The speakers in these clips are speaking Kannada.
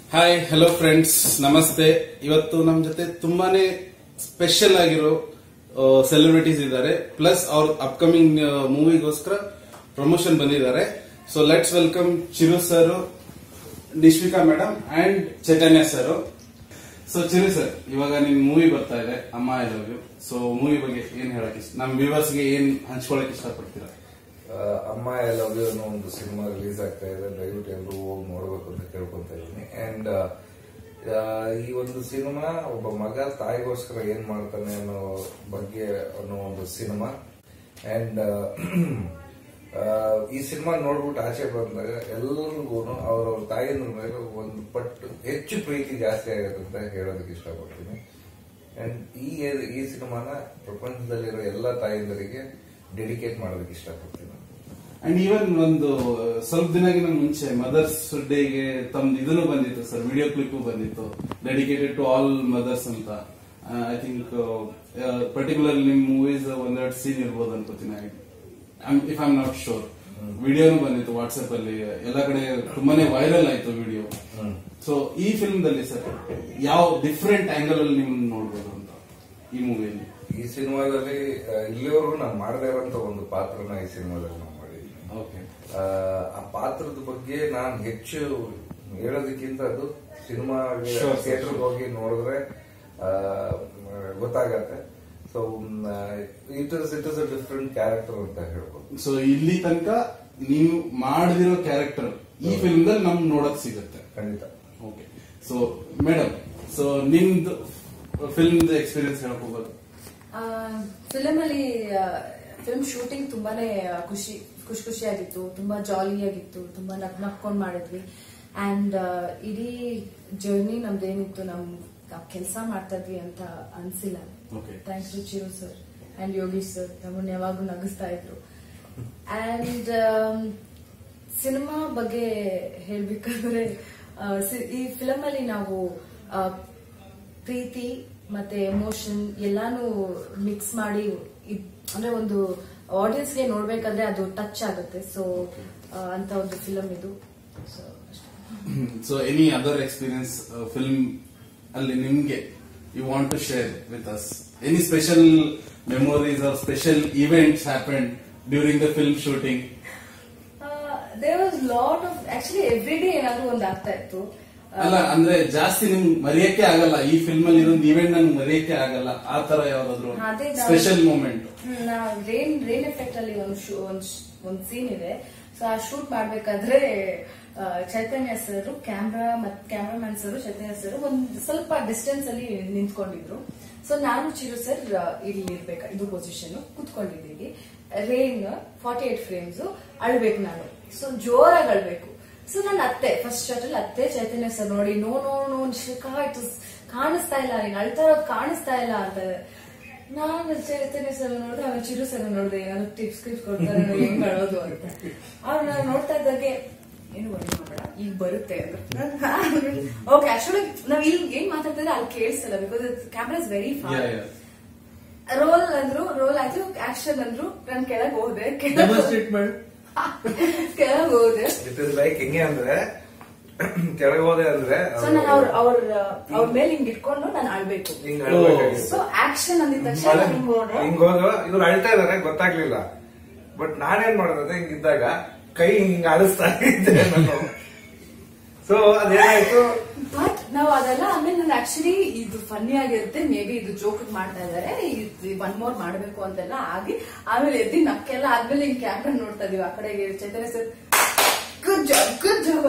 ಹಾಯ್ ಹಲೋ ಫ್ರೆಂಡ್ಸ್ ನಮಸ್ತೆ ಇವತ್ತು ನಮ್ಮ ಜೊತೆ ತುಂಬಾನೇ ಸ್ಪೆಷಲ್ ಆಗಿರೋ ಸೆಲೆಬ್ರಿಟೀಸ್ ಇದ್ದಾರೆ ಪ್ಲಸ್ ಅವ್ರ ಅಪ್ಕಮಿಂಗ್ ಮೂವಿಗೋಸ್ಕರ ಪ್ರಮೋಷನ್ ಬಂದಿದ್ದಾರೆ so let's welcome Chiru sir Nishvika madam and Chaitanya sir so Chiru sir ಇವಾಗ ನಿಮ್ ಮೂವಿ ಬರ್ತಾ ಇದೆ Amma I love you so movie ಬಗ್ಗೆ ಏನ್ ಹೇಳಕ್ ಇಷ್ಟ ನಮ್ ವ್ಯೂವರ್ಸ್ ಗೆ ಏನ್ ಹಂಚ್ಕೊಳಕ್ ಇಷ್ಟಪಡ್ತೀರಾ ಆ, ಅಮ್ಮ ಐ ಲವ್ ಯು ಅನ್ನೋ ಒಂದು ಸಿನಿಮಾ ರಿಲೀಸ್ ಆಗ್ತಾ ಇದೆ ದಯವಿಟ್ಟು ಎಲ್ಲರೂ ಹೋಗಿ ನೋಡ್ಬೇಕು ಅಂತ ಕೇಳ್ಕೊಂತ ಇದ್ದೀನಿ ಅಂಡ್ ಈ ಒಂದು ಸಿನಿಮಾ ಒಬ್ಬ ಮಗ ತಾಯಿಗೋಸ್ಕರ ಏನ್ ಮಾಡ್ತಾನೆ ಅನ್ನೋ ಬಗ್ಗೆ ಅನ್ನೋ ಒಂದು ಸಿನಿಮಾ ಅಂಡ್ ಈ ಸಿನಿಮಾ ನೋಡ್ಬಿಟ್ಟು ಆಚೆ ಬಂದಾಗ ಎಲ್ಲರಿಗೂ ಅವ್ರವ್ರ ತಾಯಿನ ಮೇಲೆ ಒಂದು ಪಟ್ಟು ಹೆಚ್ಚು ಪ್ರೀತಿ ಜಾಸ್ತಿ ಆಗುತ್ತೆ ಅಂತ ಹೇಳೋದಕ್ಕೆ ಇಷ್ಟಪಡ್ತೀನಿ ಅಂಡ್ ಈ ಈ ಸಿನಿಮಾನ ಪ್ರಪಂಚದಲ್ಲಿರೋ ಎಲ್ಲ ತಾಯಂದರಿಗೆ ಡೆಡಿಕೇಟ್ ಮಾಡೋದಕ್ಕೆ ಇಷ್ಟಪಡ್ತೀನಿ ಅಂಡ್ ಈವನ್ ಒಂದು ಸ್ವಲ್ಪ ದಿನಗಿನ ಮುಂಚೆ ಮದರ್ಸ್ ಡೇಗೆ ತಮ್ದು ಇದನ್ನು ಬಂದಿತ್ತು ಸರ್ ವಿಡಿಯೋ ಕ್ಲಿಪ್ ಬಂದಿತ್ತು ಡೆಡಿಕೇಟೆಡ್ ಟು ಆಲ್ ಮದರ್ಸ್ ಅಂತ ಐ ಥಿಂಕ್ ಪರ್ಟಿಕ್ಯುಲರ್ ನಿಮ್ ಮೂವೀಸ್ ಒಂದೆರಡು ಸೀನ್ ಇರ್ಬೋದು ಅನ್ಕೋತೀನಿ ಇಫ್ ಐಮ್ ನಾಟ್ ಶೋರ್ ವಿಡಿಯೋನು ಬಂದಿತ್ತು ವಾಟ್ಸ್ಆಪ್ ಅಲ್ಲಿ ಎಲ್ಲ ಕಡೆ ತುಂಬಾನೇ ವೈರಲ್ ಆಯ್ತು ವಿಡಿಯೋ ಸೊ ಈ ಫಿಲ್ಮ್ ದಲ್ಲಿ ಸರ್ ಯಾವ ಡಿಫ್ರೆಂಟ್ ಆಂಗಲ್ ಅಲ್ಲಿ ನೀವು ನೋಡ್ಬೋದು ಅಂತ ಈ ಮೂವಿಯಲ್ಲಿ ಈ ಸಿನಿಮಾದಲ್ಲಿ ಆ, ಇಲ್ಲಿವರೆಗೂ ನಾನು ಮಾಡದೇ ಇರೋಂತ ಒಂದು ಪಾತ್ರನ ಈ ಸಿನಿಮಾದಲ್ಲಿ ನಾವು ಮಾಡಿದ್ದೀನಿ ಓಕೆ ಆ, ಆ ಪಾತ್ರದ ಬಗ್ಗೆ ನಾನು ಹೆಚ್ಚು ಹೇಳೋದಕ್ಕಿಂತ ಅದು ಸಿನಿಮಾ Sure, sir, ಥಿಯೇಟರ್ಗೆ ಹೋಗಿ ನೋಡಿದ್ರೆ ಆ, ಗೊತ್ತಾಗತ್ತೆ so it is it is a different character ಅಂತ ಹೇಳ್ಬೋದು ಸೊ ಇಲ್ಲಿ ತನಕ ನೀವು ಮಾಡಿದಿರೋ ಕ್ಯಾರೆಕ್ಟರ್ ಈ ಫಿಲ್ಮ್ ದಲ್ಲಿ ನಮ್ಗೆ ನೋಡಕ್ ಸಿಗುತ್ತೆ ಖಂಡಿತ ಓಕೆ ಸೊ ಮೇಡಮ್ ಸೊ ನಿಮ್ದು ಫಿಲ್ಮ್ ಎಕ್ಸ್ಪೀರಿಯನ್ಸ್ ಹೇಳಕ್ ಹೋಗೋದು ಫಿಲಮ್ ಅಲ್ಲಿ ಫಿಲ್ಮ್ ಶೂಟಿಂಗ್ ತುಂಬಾನೇ ಆ, ಖುಷಿ ಖುಷಿ ಖುಷಿಯಾಗಿತ್ತು ತುಂಬಾ ಜಾಲಿಯಾಗಿತ್ತು ತುಂಬಾ ನಕ್ ನಕ್ಕೊಂಡ್ ಮಾಡಿದ್ವಿ ಅಂಡ್ ಇಡೀ ಜರ್ನಿ ನಮ್ದೇನಿತ್ತು ನಮ್ ಕೆಲಸ ಮಾಡ್ತಾ ಇದ್ವಿ ಅಂತ ಅನ್ಸಿಲ್ಲ Okay. Thanks to Chiru sir and Yogish sir ನಮ್ಮನ್ನ ಯಾವಾಗ್ಲೂ ನಗಿಸ್ತಾ ಇದ್ರು ಅಂಡ್ ಸಿನಿಮಾ ಬಗ್ಗೆ ಹೇಳ್ಬೇಕಾದ್ರೆ ಆ, ಸಿ- ಈ ಫಿಲಮ್ ಅಲ್ಲಿ ನಾವು ಆ, ಪ್ರೀತಿ ಮತ್ತೆ ಎಮೋಷನ್ ಎಲ್ಲಾನು ಮಿಕ್ಸ್ ಮಾಡಿ ಇದ್- ಅಂದ್ರೆ ಒಂದು ಆಡಿಯನ್ಸ್ ಗೆ ನೋಡ್ಬೇಕಾದ್ರೆ ಅದು ಟಚ್ ಆಗುತ್ತೆ ಸೊ ಅಂತ ಒಂದು ಫಿಲಮ್ ಇದು so so any other experience film ಅಲ್ಲಿ ನಿಮ್ಗೆ you want to share with us any special memories or special events happen during the film shooting there was lot of actually every day ಏನಾದ್ರು ಒಂದು ಆಗ್ತಾ ಇತ್ತು ಆ, ಅಲ್ಲ ಅಂದ್ರೆ ಜಾಸ್ತಿ ನಿಮ್ಗೆ ಮರೆಯಕ್ಕೆ ಆಗಲ್ಲ ಈ ಫಿಲ್ಮ್ ಅಲ್ಲಿ ಇದೊಂದು ಇವೆಂಟ್ ನನ್ಗೆ ಮರೆಯಕ್ಕೆ ಆಗಲ್ಲ ಆ ತರ ಯಾವ್ದಾದ್ರು ಅದೇ ನಾವು- ಸ್ಪೆಷಲ್ ಮೂಮೆಂಟ್ ಹ್ಮ್, ನಾ ರೇನ್ ರೇನ್ ಎಫೆಕ್ಟ್ ಅಲ್ಲಿ ಒಂದು ಶೂ- ಒಂದ್ ಶ್- ಒಂದ್ ಸೀನ್ ಇದೆ ಸೊ ಆ ಶೂಟ್ ಮಾಡ್ಬೇಕಾದ್ರೆ ಆ, ಚೈತನ್ಯ ಸರ್ ಕ್ಯಾಮ್ರಾ ಮತ್ ಕ್ಯಾಮ್ರಾಮನ್ ಸರ್ ಚೈತನ್ಯ ಸರ್ ಒಂದ್ ಸ್ವಲ್ಪ ಡಿಸ್ಟೆನ್ಸ್ ಅಲ್ಲಿ ನಿಂತ್ಕೊಂಡಿದ್ರು ಸೊ ನಾನು ಚಿರು ಸರ್ ಇಲ್ಲಿ ಇರ್ಬೇಕು ಇದು ಪೊಸಿಷನ್ ಕುತ್ಕೊಂಡಿದ್ದೀವಿ ರೇನ್ ಫಾರ್ಟಿ ಏಟ್ ಫ್ರೇಮ್ಸ್ ಅಳ್ಬೇಕು ನಾನು ಸೊ ಜೋರಾಗಿ ಅಳ್ಬೇಕು ಸೊ ನಾನು ಅತ್ತೆ ಫಸ್ಟ್ ಶಾಟ್ ಅಲ್ಲಿ ಅತ್ತೆ ಚೈತನ್ಯ ಸರ್ ನೋಡಿ no no no Shikha it ಕಾಣಿಸ್ತಾ ಇಲ್ಲ ನೀನ್ ಅಳ್ತಾ ಇರೋದು ಕಾಣಿಸ್ತಾ ಇಲ್ಲ ಅಂತ ನಾನು ಚೈತನ್ಯ ಸರ್ ನೋಡಿದೆ ಆಮೇಲೆ ಚಿರು ಸರ್ ನೋಡಿದೆ ಏನಾದ್ರು ಟಿಪ್ಸ್ ಟಿಪ್ಸ್ ಕೊಡ್ತಾರೆ ನೋಡಿ ಹೆಂಗ್ ಅಳೋದು ಅಂತ ಅವ್ರು ನಾನು ನೋಡ್ತಾ ಇದ್ದಾಗೆ ಏನು worry ಮಾಡ್ಬೇಡ ಈಗ ಬರುತ್ತೆ ಓಕೆ ಆಕ್ಚುಲಿ ನಾವ್ ಇಲ್ಲಿ ಏನ್ ಮಾತಾಡ್ತಿದ್ರೆ ಅಲ್ಲಿ ಕೇಳಿಸಲ್ಲ because camera is very fast roll ಅಂದ್ರು ರೋಲ್ ಆಯ್ತು ಆಕ್ಷನ್ ಅಂದ್ರು ನಾನು ಕೆಳಗ್ ಹೋದೆ ಡೆಮಾನ್ಸ್ಟ್ರೇಟ್ ಮಾಡು ಕೆಳಗ್ ಹೋದೆ ಇಟ್ ಇಸ್ ಲೈಕ್ ಹೆಂಗೆ ಅಂದ್ರೆ ಕೆಳಗೆ ಹೋದೆ ಅಂದ್ರೆ ಸೊ ನಾನು ಅವ್ರ ಅವ್ರ ಅವ್ರ ಮೇಲೆ ಹಿಂಗ್ ಇಟ್ಕೊಂಡು ನಾನು ಆಳ್ಬೇಕು ಹಿಂಗ್ ಅಳ್ಬೇಕಾಗಿತ್ತು. ಸೊ ಆಕ್ಷನ್ ಅಂದಿದ ತಕ್ಷಣ ಮಳೆ- ನಾನು ಹಿಂಗ್ ಹೋದೆ ಹಿಂಗ್ ಹೋದ್ರು ಇವ್ರು ಅಳ್ತಾ ಇದಾರೆ ಗೊತ್ತಾಗ್ಲಿಲ್ಲ ಬಟ್ ನಾನೇನ್ ಮಾಡೋದಂದ್ರೆ ಹಿಂಗಿದ್ದಾಗ ಕೈ ಹಿಂಗ್ ಆಡಿಸ್ತಾ ಇದ್ದೆ ನಾನು ಸೊ ಅದೇನಾಯ್ತು ಬಟ್ ನಾವು ಅದೆಲ್ಲ ಆಮೇಲೆ ನಾನು ಆಕ್ಚುಲಿ ಇದು ಫನ್ನಿ ಆಗಿರುತ್ತೆ ಮೇ ಬಿ ಇದು ಜೋಕ್ ಮಾಡ್ತಾ ಇದಾರೆ ಒನ್ ಮೋರ್ ಮಾಡ್ಬೇಕು ಅಂತೆಲ್ಲ ಆಗಿ ಆಮೇಲೆ ಎದ್ದಿ ನಕ್ಕೆಲ್ಲ ಆದ್ಮೇಲೆ ಹಿಂಗ್ ಕ್ಯಾಮ್ರಾ ನೋಡ್ತಾ ಇದೀವಿ ಆ ಕಡೆಗೆ Chaitanya sir good job good job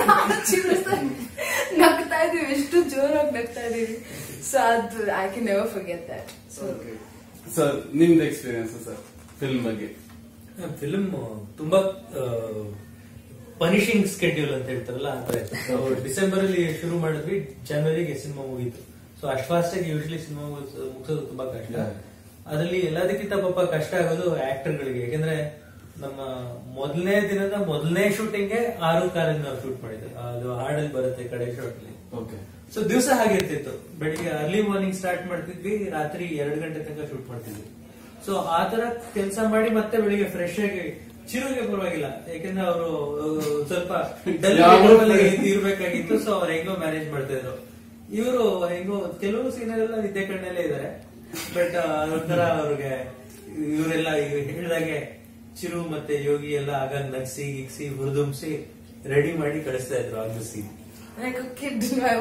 ನಗ್ತಾ ಇದೀವಿ ಎಷ್ಟು ಜೋರಾಗಿ ನಗ್ತಾ ಇದೀವಿ ಸೊ ಅದು I can never forget that so sir ನಿಮ್ದು ಎಕ್ಸ್ಪೀರಿಯನ್ಸ್ ಸರ್ ಫಿಲ್ಮ್ ಬಗ್ಗೆ ಫಿಲ್ಮ್ ತುಂಬಾ ಪನಿಷಿಂಗ್ ಸ್ಕೆಡ್ಯೂಲ್ ಅಂತ ಹೇಳ್ತಾರಲ್ಲ ಆ ತರ ಇತ್ತು So, ಡಿಸೆಂಬರ್ ಅಲ್ಲಿ ಶುರು ಮಾಡಿದ್ವಿ ಜನವರಿಗೆ ಸಿನಿಮಾ ಮುಗೀತು ಸೊ ಅಷ್ಟು ಫಾಸ್ಟ್ ಆಗಿ ಯೂಶಲಿ ಸಿನಿಮಾ ಮುಗಿಸೋದು ತುಂಬಾ ಕಷ್ಟ Yeah. ಅದರಲ್ಲಿ ಎಲ್ಲದಕ್ಕಿಂತ ಪಾಪ ಕಷ್ಟ ಆಗೋದು ಆಕ್ಟರ್ ಗಳಿಗೆ ಯಾಕಂದ್ರೆ ನಮ್ಮ ಮೊದಲನೇ ದಿನದ ಮೊದಲನೇ ಶೂಟಿಂಗ್ಗೆ ಆರು ಕಾಲಲ್ಲಿ ನಾವು ಶೂಟ್ ಮಾಡಿದ್ವಿ ಅದು ಹಾಡಲ್ಲಿ ಬರುತ್ತೆ ಕಡೆ ಶಾಟ್ ಅಲ್ಲಿ ಓಕೆ ಸೊ ದಿವಸ ಹಾಗಿರ್ತಿತ್ತು ಬೆಳಿಗ್ಗೆ ಅರ್ಲಿ ಮಾರ್ನಿಂಗ್ ಸ್ಟಾರ್ಟ್ ಮಾಡ್ತಿದ್ವಿ ರಾತ್ರಿ ಎರಡು ಗಂಟೆ ತನಕ ಶೂಟ್ ಮಾಡ್ತಿದ್ವಿ ಸೊ ಆ ತರ ಕೆಲಸ ಮಾಡಿ ಮತ್ತೆ ಬೆಳಿಗ್ಗೆ ಫ್ರೆಶ್ ಆಗಿ ಚಿರುಗೆ ಪರವಾಗಿಲ್ಲ ಯಾಕಂದ್ರೆ ಅವರು ಸ್ವಲ್ಪ ಡಲ್ ಯಾವಾಗ್ಲೂ ಇರ್ಬೇಕಾಗಿತ್ತು ಸೊ ಅವ್ರು ಹೆಂಗೋ ಮ್ಯಾನೇಜ್ ಮಾಡ್ತಾ ಇದ್ರು ಇವರು ಹೆಂಗೋ ಕೆಲವು ಸೀನಲ್ಲೆಲ್ಲ ನಿದ್ದೆ ಕಣ್ಣಲ್ಲೇ ಇದಾರೆ ಬಟ್ ಅದೊಂಥರ ಅವ್ರಿಗೆ ಇವರೆಲ್ಲ ಹೇಳಿದಾಗೆ ಚಿರು ಮತ್ತೆ ಯೋಗಿ ಎಲ್ಲ ಆಗ ನಗ್ಸಿ ಗಿಗ್ಸಿ ಹುರಿದುಂಬಿಸಿ ರೆಡಿ ಮಾಡಿ ಕಳಿಸ್ತಾ ಇದ್ರು ಆಗ್ಲೂ ಸೀನ್ ಲೈಕ್ ಕಿಡ್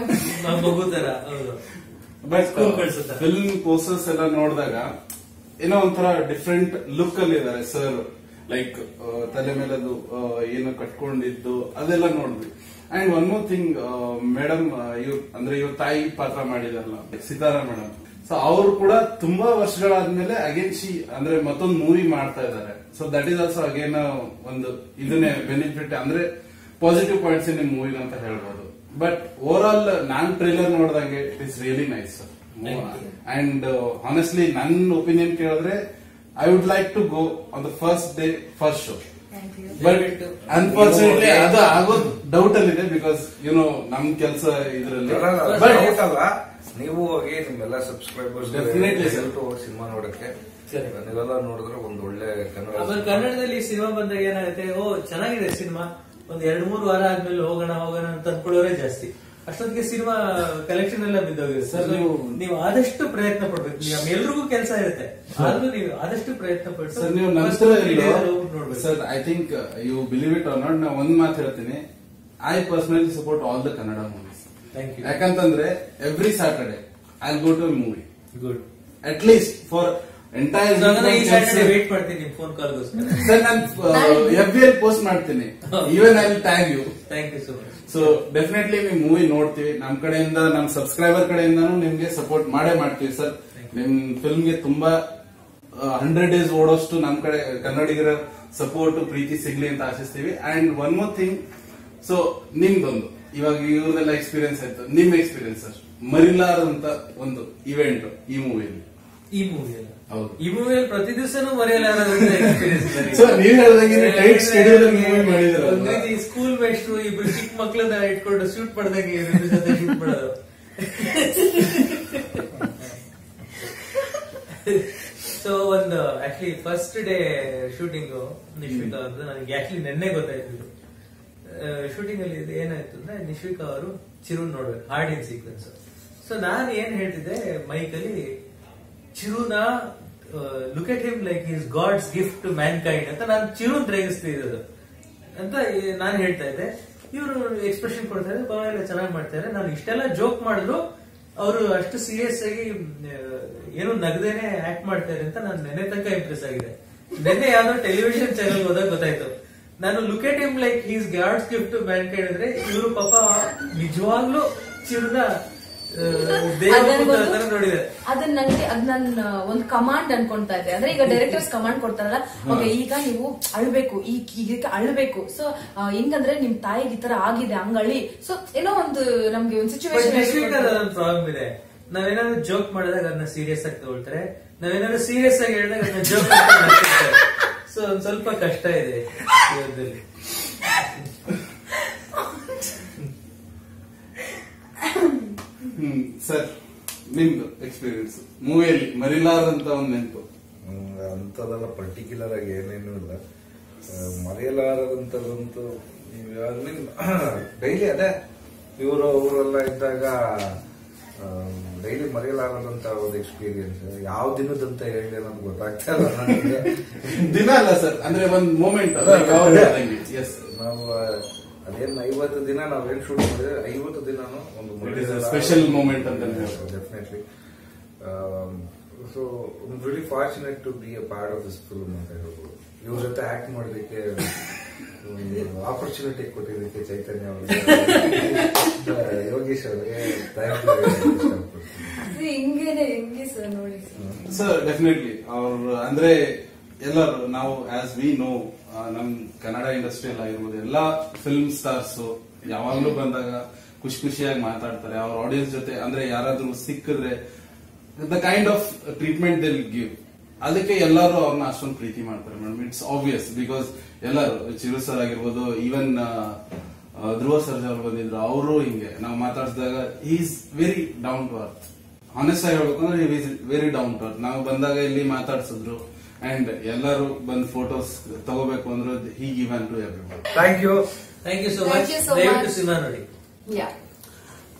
ಮಗು ತರ ಹೌದು ಬಟ್ School ಕಳ್ಸುತ್ತಾರೆ. ಫಿಲ್ಮ್ ಪೋಸ್ಟರ್ಸ್ ಎಲ್ಲ ನೋಡಿದಾಗ ಏನೋ ಒಂಥರ ಡಿಫ್ರೆಂಟ್ ಲುಕ್ ಅಲ್ಲಿ ಇದಾರೆ ಸರ್ ಲೈಕ್ ತಲೆ ಮೇಲೆ ಅದು ಆ, ಏನೋ ಕಟ್ಕೊಂಡಿದ್ದು ಅದೆಲ್ಲ ನೋಡಿದ್ವಿ and one more thing madam ಇವ್ ಅಂದ್ರೆ ಇವ್ರ ತಾಯಿ ಪಾತ್ರ ಮಾಡಿದಾರಲ್ಲ ಸಿತಾರಾ ಮೇಡಮ್ ಸೊ ಅವರು ಕೂಡ ತುಂಬಾ ವರ್ಷಗಳಾದ್ಮೇಲೆ ಅಗೇನ್ ಶಿ ಅಂದ್ರೆ ಮತ್ತೊಂದು ಮೂವಿ ಮಾಡ್ತಾ ಇದ್ದಾರೆ so that is also again ಒಂದು ಇದನ್ನೇ ಬೆನಿಫಿಟ್ ಅಂದ್ರೆ ಪಾಸಿಟಿವ್ ಪಾಯಿಂಟ್ಸ್ ನಿಮ್ ಮೂವಿನ ಅಂತ ಹೇಳ್ಬೋದು ಬಟ್ ಓವರ್ ಆಲ್ ನಾನ್ ಟ್ರೇಲರ್ ನೋಡಿದಂಗೆ it is really nice and honestly ನನ್ನ ಒಪಿನಿಯನ್ ಕೇಳಿದ್ರೆ I would like to go on the first day first show thank you but ದಯವಿಟ್ಟು ಅನ್ಫಾರ್ಚುನೇಟ್ಲಿ ಅದು ಆಗೋದು ಡೌಟ್ ಅಲ್ಲಿ ಇದೆ ಬಿಕಾಸ್ ಯುನೋ ನಮ್ ಕೆಲಸ ಇದ್ರಲ್ಲಿ ಬಟ್ Doubt ಅಲ್ಲ ನೀವು ಹೋಗಿ ನಿಮ್ಮೆಲ್ಲ ಸಬ್ಸ್ಕ್ರೈಬರ್ಸ್ Definitely, sir. ಹೋಗಿ ಸಿನಿಮಾ ನೋಡಕ್ಕೆ ಸರಿ. ನೀವೆಲ್ಲ ನೋಡಿದ್ರೆ ಒಂದು ಒಳ್ಳೆ ಆಮೇಲೆ ಕನ್ನಡ ಕನ್ನಡದಲ್ಲಿ ಸಿನಿಮಾ ಬಂದಾಗ ಏನಾಗುತ್ತೆ ಓ ಚೆನ್ನಾಗಿದೆ ಸಿನಿಮಾ ಒಂದ್ ಎರಡ್ ಮೂರು ವಾರ ಆದ್ಮೇಲೆ ಹೋಗೋಣ ಹೋಗೋಣ ಅಂತ ಅನ್ಕೊಳ್ಳೋರೇ ಜಾಸ್ತಿ ಅಷ್ಟೊತ್ತಿಗೆ ಸಿನಿಮಾ ಕಲೆಕ್ಷನ್ ಎಲ್ಲ ಬಿದ್ದೋಗಿದೆ Sir, ಸರ್ ನೀವು- ನೀವು ಆದಷ್ಟು ಪ್ರಯತ್ನ ಪಡ್ಬೇಕು ನೀವು ಎಲ್ರಿಗೂ ಕೆಲಸ ಇರುತ್ತೆ ಆದ್ರೂ ನೀವು ಆದಷ್ಟು ಪ್ರಯತ್ನ ಪಟ್ಟು ಸರ್ ನೀವು first ನಂತರ three days ಅಲ್ಲಿ ಹೋಗ್ಬಿಟ್ಟು ನೋಡ್ಬೇಕು sir I think you believe it or not ನಾ ಒಂದ್ ಮಾತು ಹೇಳ್ತೀನಿ I personally support all the Kannada movies thank you ಯಾಕಂತಂದ್ರೆ every Saturday I go to movie good at least for entire ಈ ಸ್ಯಾಟರ್ಡೆ ವೇಟ್ ಮಾಡ್ತೀನಿ ನಿಮ್ ಫೋನ್ ಕಾಲ್ಗೋಸ್ಕರ ಸರ್ ನಾನು ಎಫ್ ಬಿ ಎಲ್ ಪೋಸ್ಟ್ ಮಾಡ್ತೀನಿ even I tag you thank you so much so definitely ನೀವು ಮೂವಿ ನೋಡ್ತೀವಿ ನಮ್ ಕಡೆಯಿಂದ ನಮ್ ಸಬ್ಸ್ಕ್ರೈಬರ್ ಕಡೆಯಿಂದಾನು ನಿಮ್ಗೆ ಸಪೋರ್ಟ್ ಮಾಡೇ ಮಾಡ್ತೀವಿ ಸರ್ ನಿಮ್ ಫಿಲ್ಮ್ಗೆ ತುಂಬಾ ಹಂಡ್ರೆಡ್ ಡೇಸ್ ಓಡೋಷ್ಟು ನಮ್ ಕಡೆ ಕನ್ನಡಿಗರ ಸಪೋರ್ಟ್ ಪ್ರೀತಿ ಸಿಗ್ಲಿ ಅಂತ ಆಶಿಸ್ತೀವಿ and one more thing so ನಿಮ್ದೊಂದು ಇವಾಗ ಇವ್ರದೆಲ್ಲ ಎಕ್ಸ್ಪೀರಿಯನ್ಸ್ ಆಯ್ತು ನಿಮ್ ಎಕ್ಸ್ಪೀರಿಯನ್ಸ್ ಸರ್ ಮರಿಲಾರದಂತ ಒಂದು ಇವೆಂಟ್ ಈ ಮೂವಿಯಲ್ಲಿ ಈ ಮೂವಿಯಲ್ಲಿ ಹೌದು ಈ ಮೂವಿಯಲ್ಲಿ ಪ್ರತಿ ದಿವಸನೂ ಮರೆಯಲಾರದ ಎಕ್ಸ್ಪೀರಿಯನ್ಸ್ ಸೊ ನೀವ್ ಹೇಳ್ದಂಗೆ ಟೈಟ್ ಸ್ಕೆಡ್ಯೂಲ್ ಮೂವಿ ಮಾಡಿದ್ರ ಸ್ಕೂಲ್ ಮೇಸ್ಟ್ರು ಇಬ್ರು ಚಿಕ್ಕ ಮಕ್ಳನ್ನ ಇಟ್ಕೊಂಡು ಶೂಟ್ ಮಾಡ್ದಂಗೆ ಇವ್ರ ಜೊತೆ ಶೂಟ್ ಮಾಡೋದು ಸೊ ಒಂದು actually first day shooting Nishvika ಅವ್ರದ್ದು ನನಗೆ ಆಕ್ಚುಲಿ ನೆನ್ನೆ ಗೊತ್ತಾಯ್ತು ಶೂಟಿಂಗ್ ಅಲ್ಲಿ ಇದು ಏನಾಯ್ತು ಅಂದ್ರೆ ನಿಶ್ವಿಕಾ ಅವರು ಚಿರು ನೋಡ್ಬೇಕು ಹಾರ್ಡಿನ್ ಸೀಕ್ವೆನ್ಸ್ ಸೊ ನಾನು ಏನ್ ಹೇಳ್ತಿದ್ದೆ ಮೈಕ್ ಅಲ್ಲಿ ಚಿರುನ look at him like is god's gift to mankind ಅಂತ ನಾನು ಚಿರುನ್ ರೇಗಿಸ್ತಿದ್ದು ಅಂತ ನಾನು ಹೇಳ್ತಾ ಇದ್ದೆ ಇವರು ಎಕ್ಸ್ಪ್ರೆಷನ್ ಕೊಡ್ತಾ ಇದ್ದಾರೆ ಪರವಾಗಿಲ್ಲ ಚೆನ್ನಾಗಿ ಮಾಡ್ತಾರೆ ನಾನು ಇಷ್ಟೆಲ್ಲ ಜೋಕ್ ಮಾಡಿದ್ರು ಅವರು ಅಷ್ಟು ಸೀರಿಯಸ್ ಆಗಿ ಆ, ಏನು ನಗದೇನೆ ಆಕ್ಟ್ ಮಾಡ್ತಾರೆ ಅಂತ ನಾನು ನೆನೆ ತನಕ ಇಂಪ್ರೆಸ್ ಆಗಿದೆ ನೆನ್ನೆ ಯಾವ್ದೋ ಟೆಲಿವಿಷನ್ ಚಾನೆಲ್ ಹೋದಾಗ ಗೊತ್ತಾಯ್ತು ನಾನು look at him like he's god's gift to mankind ಅಂದ್ರೆ ಇವರು ಪಾಪ ನಿಜವಾಗ್ಲೂ ಚಿರುನ ಆ, ದೇವರ ಪುತ್ರ ತರ ನೋಡಿದ್ದಾರೆ ಅದನ್ನ ನಂಗೆ ಅದ್ ನನ್ನ ಒಂದು ಕಮಾಂಡ್ ಅನ್ಕೊಂತಾ ಇದ್ದೆ ಅಂದ್ರೆ ಈಗ ಡೈರೆಕ್ಟರ್ಸ್ ಕಮಾಂಡ್ ಕೊಡ್ತಾರಲ್ಲ ಓಕೆ ಈಗ ನೀವು ಅಳ್ಬೇಕು ಈ ಈಗ ಅಳ್ಬೇಕು ಸೊ ಹೆಂಗಂದ್ರೆ ನಿಮ್ ತಾಯಿಗೆ ಈ ತರ ಆಗಿದೆ ಹಂಗ್ ಅಳಿ ಸೊ ಏನೋ ಒಂದು ನಮ್ಗೆ ಒಂದು ಸಿಚುವೇಶನ್ ಒಂದು ಪ್ರಾಬ್ಲಮ್ ಇದೆ ನಾವೇನಾದ್ರು ಜೋಕ್ ಮಾಡಿದಾಗ ಅದನ್ನ ಸೀರಿಯಸ್ ಆಗಿ ತಗೊಳ್ತಾರೆ ನಾವೇನಾದ್ರು ಸೀರಿಯಸ್ ಆಗಿ ಹೇಳಿದಾಗ ಅದನ್ನ ಜೋಕ್ ಸೊ ಒಂದ್ ಸ್ವಲ್ಪ ಕಷ್ಟ ಇದೆ ಜೀವನದಲ್ಲಿ ಹ್ಮ್ ಸರ್ ನಿಮ್ದು ಎಕ್ಸ್ಪೀರಿಯನ್ಸ್ ಮೂವಿಯಲ್ಲಿ ಮರಿಲಾರದಂತ ಒಂದು ನೆನಪು ಹ್ಮ್, ಅಂಥದ್ದೆಲ್ಲ ಪರ್ಟಿಕ್ಯುಲರ್ ಆಗಿ ಏನೇನು ಇಲ್ಲ ಆ, ಮರೆಯಲಾರದಂಥದ್ದಂತೂ ಮೀನ್ ಡೈಲಿ ಅದೇ ಇವರು ಅವರೆಲ್ಲ ಇದ್ದಾಗ ಡೈಲಿ ಮರೆಯಲಾರದಂತ ಒಂದು ಎಕ್ಸ್ಪೀರಿಯನ್ಸ್ ಯಾವ ದಿನದಂತ ಹೇಳಿ ನಮ್ಗೆ ಗೊತ್ತಾಗ್ತಾ ಇಲ್ಲ ನನಗೆ ದಿನ ಅಲ್ಲ ಸರ್ ಅಂದ್ರೆ ಒಂದ್ ಮೂಮೆಂಟ್ ಎಸ್ ನಾವು ಅದೇನ್ ಐವತ್ತು ದಿನ ನಾವೇನ್ ಶೂಟ್ ಮಾಡಿದ್ರೆ ಐವತ್ತು ದಿನಾನು ಒಂದು It is a special moment ಅಂತ ಹೇಳ್ಬೋದು. Definitely so really fortunate to be a part of this film ಅಂತ ಹೇಳ್ಬೋದು ಇವ್ರ ಜೊತೆ ಆಕ್ಟ್ ಮಾಡೋದಕ್ಕೆ ಆಪರ್ಚುನಿಟಿ ಕೊಟ್ಟಿದ್ದಕ್ಕೆ ಚೈತನ್ಯ ಅವರಿಗೆ ಯೋಗೇಶ್ ಅವರಿಗೆ ಥ್ಯಾಂಕ್ ಯು ಇಷ್ಟಪಡ್ತೀನಿ ಹಿಂಗೇನೆ ಹೆಂಗೆ ಸರ್ ನೋಡಿ ಸರ್ ಡೆಫಿನೆಟ್ಲಿ ಅವ್ರು ಅಂದ್ರೆ ಎಲ್ಲರೂ ನಾವು ಆಸ್ ವಿ ನೋ ನಮ್ ಕನ್ನಡ ಇಂಡಸ್ಟ್ರಿಯಲ್ ಆಗಿರ್ಬೋದು ಎಲ್ಲಾ ಫಿಲ್ಮ್ ಸ್ಟಾರ್ಸ್ ಯಾವಾಗ್ಲೂ ಬಂದಾಗ ಖುಷಿ ಖುಷಿಯಾಗಿ ಮಾತಾಡ್ತಾರೆ ಅವ್ರ ಆಡಿಯನ್ಸ್ ಜೊತೆ ಅಂದ್ರೆ ಯಾರಾದ್ರೂ ಸಿಕ್ಕಿದ್ರೆ the kind of treatment they'll give ಅದಕ್ಕೆ ಎಲ್ಲರೂ ಅವ್ರನ್ನ ಅಷ್ಟೊಂದು ಪ್ರೀತಿ ಮಾಡ್ತಾರೆ ಮೇಡಮ್ ಇಟ್ಸ್ ಆಬ್ವಿಯಸ್ ಬಿಕಾಸ್ ಎಲ್ಲರೂ ಚಿರು ಸರ್ ಆಗಿರ್ಬೋದು ಈವನ್ ಧ್ರುವ ಸರ್ಜಾ ಅವ್ರು ಬಂದಿದ್ರು ಅವರು ಹಿಂಗೆ ನಾವು ಮಾತಾಡಿಸಿದಾಗ is very down to earth honest ಆಗಿ ಹೇಳ್ಬೇಕು ಅಂದ್ರೆ ವೆರಿ ಡೌನ್ ಟು ಅರ್ತ್ ನಾವು ಬಂದಾಗ ಇಲ್ಲಿ ಮಾತಾಡ್ಸಿದ್ರು ಅಂಡ್ ಎಲ್ಲರೂ ಬಂದ್ ಫೋಟೋಸ್ ತಗೋಬೇಕು ಅಂದ್ರೆ ಹೀಗೆ even to every thank you thank you so Thank much you so ದಯವಿಟ್ಟು much. ಸಿನಿಮಾ ನೋಡಿ yeah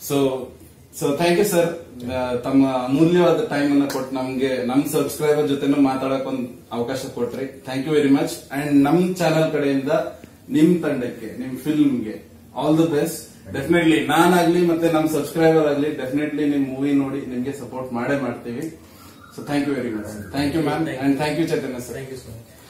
so so thank you sir ತಮ್ಮ ಅಮೂಲ್ಯವಾದ ಟೈಮ್ ಅನ್ನ ಕೊಟ್ಟು ನಮ್ಗೆ ನಮ್ ಸಬ್ಸ್ಕ್ರೈಬರ್ ಜೊತೆನೂ ಮಾತಾಡಕ್ ಒಂದು ಅವಕಾಶ ಕೊಟ್ರಿ thank you very much and ನಮ್ ಚಾನಲ್ ಕಡೆಯಿಂದ ನಿಮ್ ತಂಡಕ್ಕೆ ನಿಮ್ ಫಿಲ್ಮ್ಗೆ ಆಲ್ ದ ಬೆಸ್ಟ್ ಡೆಫಿನೆಟ್ಲಿ ನಾನಾಗ್ಲಿ ಮತ್ತೆ ನಮ್ ಸಬ್ಸ್ಕ್ರೈಬರ್ ಆಗ್ಲಿ ಡೆಫಿನೆಟ್ಲಿ ನಿಮ್ ಮೂವಿ ನೋಡಿ ನಿಮ್ಗೆ ಸಪೋರ್ಟ್ ಮಾಡೇ ಮಾಡ್ತೀವಿ so thank you very much thank you ma'am and thank you Chaitanya sir thank you so much